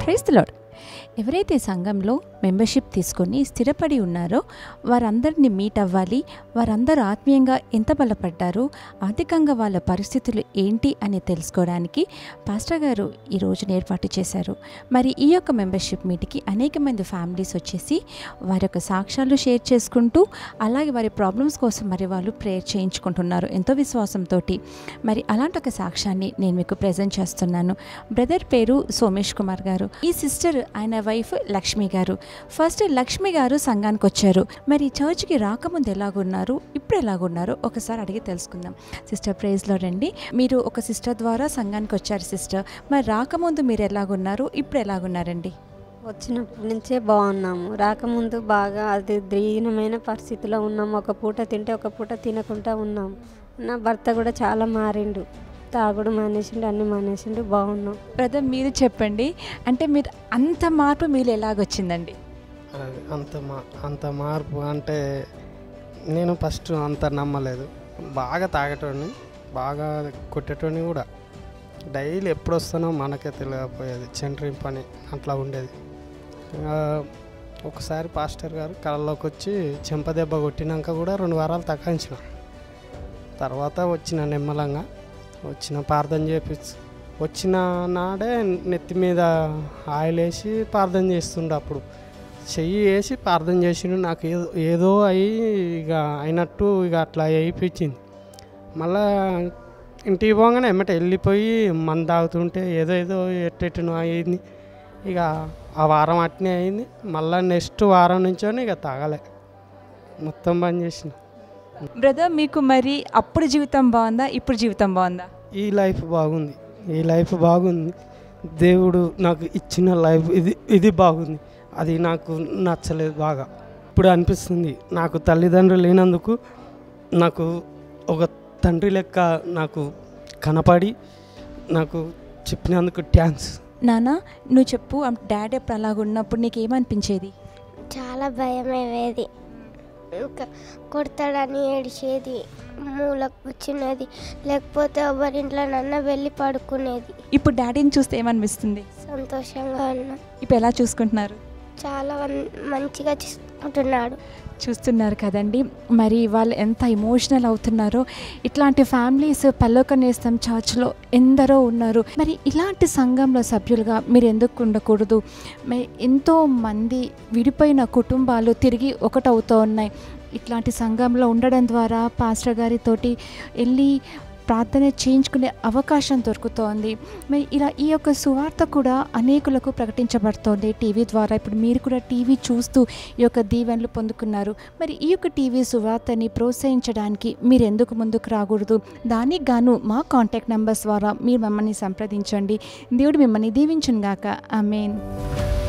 praise lord ఎవరైతే సంఘంలో membership తీసుకొని స్థిరపడి ఉన్నారో వారందరినీ మీట్ అవ్వాలి వారందరూ ఆత్మీయంగా ఎంత బలపడ్డారో ఆర్థికంగా వాళ్ళ పరిస్థితులు ఏంటి అని తెలుసుకోవడానికి పాస్టర్ గారు ఈ రోజున ఏర్పాటు చేశారు మరి ఈ యొక్క మెంబర్షిప్ మీట్కి అనేక మంది ఫ్యామిలీస్ వచ్చేసి వారి యొక్క సాక్ష్యాలు షేర్ చేసుకుంటూ అలాగే వారి ప్రాబ్లమ్స్ కోసం మరి వాళ్ళు ప్రేయర్ చేయించుకుంటున్నారు ఎంతో విశ్వాసంతో మరి అలాంటి ఒక సాక్ష్యాన్ని నేను మీకు ప్రజెంట్ చేస్తున్నాను బ్రదర్ పేరు సోమేష్ కుమార్ గారు ఈ సిస్టర్ ఆయన వైఫ్ లక్ష్మి గారు ఫస్ట్ లక్ష్మి గారు సంఘానికి వచ్చారు మరి చర్చ్కి రాకముందు ఎలాగున్నారు ఇప్పుడు ఎలాగున్నారు ఒకసారి అడిగి తెలుసుకుందాం సిస్టర్ ప్రేజ్లో రండి మీరు ఒక సిస్టర్ ద్వారా సంఘానికి వచ్చారు సిస్టర్ మరి రాకముందు మీరు ఎలాగున్నారు ఇప్పుడు ఎలాగున్నారండి వచ్చినప్పటి నుంచే బాగున్నాము రాకముందు బాగా అది దీనమైన పరిస్థితిలో ఉన్నాము ఒక పూట తింటే ఒక పూట తినకుండా ఉన్నాము నా భర్త కూడా చాలా మారిండు తాగుడు మానేసిండు అన్ని మానేసిండు బాగున్నాం బ్రదర్ మీరు చెప్పండి అంటే మీరు అంత మార్పు మీరు ఎలాగొచ్చిందండి అది అంత మా అంత మార్పు అంటే నేను ఫస్ట్ అంత నమ్మలేదు బాగా తాగేటోడిని బాగా కొట్టేటోడిని కూడా డైలీ ఎప్పుడు వస్తానో మనకే తెలియకపోయేది సెంటరింగ్ పని అట్లా ఉండేది ఇంకా ఒకసారి పాస్టర్ గారు కళ్ళలోకి వచ్చి చెంప దెబ్బ కొట్టినాక కూడా రెండు వారాలు తగ్గించిన తర్వాత వచ్చిన నిమ్మలంగా వచ్చిన ప్రార్థన చేపించి వచ్చిన నాడే నెత్తి మీద ఆయిల్ వేసి ప్రార్థన చేస్తుండే అప్పుడు చెయ్యి వేసి ప్రార్థన చేసిండు నాకు ఏదో ఏదో అయి ఇక అయినట్టు ఇక అట్లా అయిపించింది మళ్ళా ఇంటికి పోగానే ఎమ్మట వెళ్ళిపోయి మంద తాగుతుంటే ఏదో ఏదో ఎట్టెట్టునో అయింది ఇక ఆ వారం అట్నే అయింది మళ్ళీ నెక్స్ట్ వారం నుంచో ఇక తాగలే మొత్తం బంద్ చేసిన బ్రదర్ మీకు మరి అప్పుడు జీవితం బాగుందా ఇప్పుడు జీవితం బాగుందా ఈ లైఫ్ బాగుంది ఈ లైఫ్ బాగుంది దేవుడు నాకు ఇచ్చిన లైఫ్ ఇది ఇది బాగుంది అది నాకు నచ్చలేదు బాగా ఇప్పుడు అనిపిస్తుంది నాకు తల్లిదండ్రులు లేనందుకు నాకు ఒక తండ్రి లెక్క నాకు కనపడి నాకు చెప్పినందుకు థ్యాంక్స్ నాన్న నువ్వు చెప్పు డాడీ అప్పుడు అలాగున్నప్పుడు నీకు ఏమనిపించేది చాలా భయం అయ్యేది ఇంకా కొడతాడని ఏడిచేది మూలకు కూర్చునేది లేకపోతే ఎవరింట్లో నన్న వెళ్ళి పడుకునేది ఇప్పుడు డాడీని చూస్తే ఏమనిపిస్తుంది సంతోషంగా ఉన్నా ఇప్పుడు ఎలా చూసుకుంటున్నారు చాలా వన్- మంచిగా చూసుకుంటున్నాడు చూస్తున్నారు కదండి మరి వాళ్ళు ఎంత ఎమోషనల్ అవుతున్నారో ఇట్లాంటి ఫ్యామిలీస్ పల్లోక నేస్తం చర్చ్లో ఎందరో ఉన్నారు మరి ఇలాంటి సంఘంలో సభ్యులుగా మీరు ఎందుకు ఉండకూడదు మరి ఎంతో మంది విడిపోయిన కుటుంబాలు తిరిగి ఒకటవుతూ ఉన్నాయి ఇట్లాంటి సంఘంలో ఉండడం ద్వారా పాస్టర్ గారితోటి వెళ్ళి ప్రార్థన చేయించుకునే అవకాశం దొరుకుతోంది మరి ఇలా ఈ యొక్క సువార్త కూడా అనేకులకు ప్రకటించబడుతోంది టీవీ ద్వారా ఇప్పుడు మీరు కూడా టీవీ చూస్తూ ఈ యొక్క దీవెనలు పొందుకున్నారు మరి ఈ యొక్క టీవీ సువార్తని ప్రోత్సహించడానికి మీరు ఎందుకు ముందుకు రాకూడదు దానికి గాను మా కాంటాక్ట్ నెంబర్స్ ద్వారా మీరు మమ్మల్ని సంప్రదించండి దేవుడు మిమ్మల్ని దీవించును గాక ఆమెన్